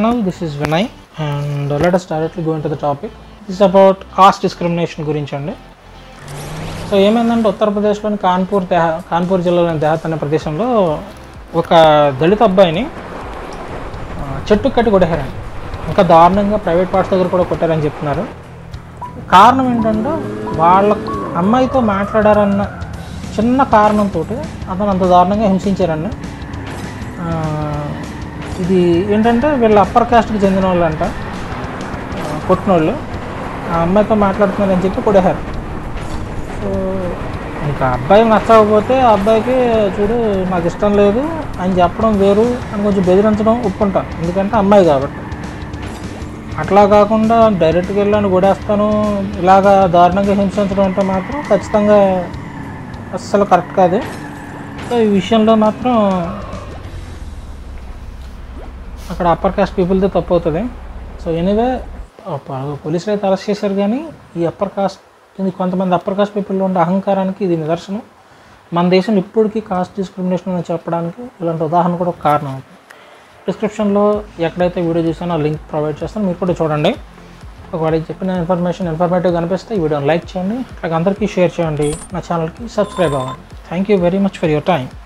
channel. This is Vinay, and uh, let us directly go into the topic. This is about caste discrimination గురించి అండి so ఏమైందంటే ఉత్తరప్రదేశ్లోని కాన్పూర్ తెహ కాన్పూర్ జిల్లాలోని దేహత్ అనే ప్రదేశంలో ఒక దళిత అబ్బాయిని ఆ, చెట్టు కట్టి కొట్టేశారండి ఇంకా దారుణంగా ప్రైవేట్ పార్ట్స్ దగ్గర కూడా కొట్టారని చెప్తున్నారు కారణం ఏంటంటే వాళ్ళ అమ్మాయితో మాట్లాడారన్న చిన్న కారణంతో అతను అంత దారుణంగా హింసించారన్న ఆ, ఇది ఏంటంటే వీళ్ళ అప్పర్ కాస్ట్కి చెందిన వాళ్ళు అంట కొట్టిన వాళ్ళు ఆ అమ్మాయితో మాట్లాడుతున్నారని చెప్పి కొడేశారు సో ఇంకా అబ్బాయి నచ్చకపోతే ఆ అబ్బాయికి చూడు నాకు ఇష్టం లేదు అని చెప్పడం వేరు అని కొంచెం బెదిరించడం ఒప్పుకుంటాను ఎందుకంటే అమ్మాయి కాబట్టి అట్లా కాకుండా డైరెక్ట్గా వెళ్ళాను కొడేస్తాను ఇలాగా దారుణంగా హింసించడం అంటే మాత్రం ఖచ్చితంగా అస్సలు కరెక్ట్ కాదు సో ఈ విషయంలో మాత్రం అక్కడ అప్పర్ కాస్ట్ పీపుల్తో తప్పు అవుతుంది సో ఎనీవే పోలీసులు అయితే అరెస్ట్ చేశారు కానీ ఈ అప్పర్ కాస్ట్ ఇది కొంతమంది అప్పర్ కాస్ట్ పీపుల్లో ఉండే అహంకారానికి ఇది నిదర్శనం మన దేశం ఇప్పటికీ కాస్ట్ డిస్క్రిమినేషన్ అని చెప్పడానికి ఇలాంటి ఉదాహరణ కూడా ఒక కారణం అవుతుంది డిస్క్రిప్షన్లో ఎక్కడైతే వీడియో చూసానో ఆ లింక్ ప్రొవైడ్ చేస్తాను మీరు కూడా చూడండి ఒకవేళ చెప్పిన ఇన్ఫర్మేషన్ ఇన్ఫర్మేటివ్ కనిపిస్తే ఈ వీడియోని లైక్ చేయండి అలాగే అందరికీ షేర్ చేయండి నా ఛానల్కి సబ్స్క్రైబ్ అవ్వండి thank you very much for your time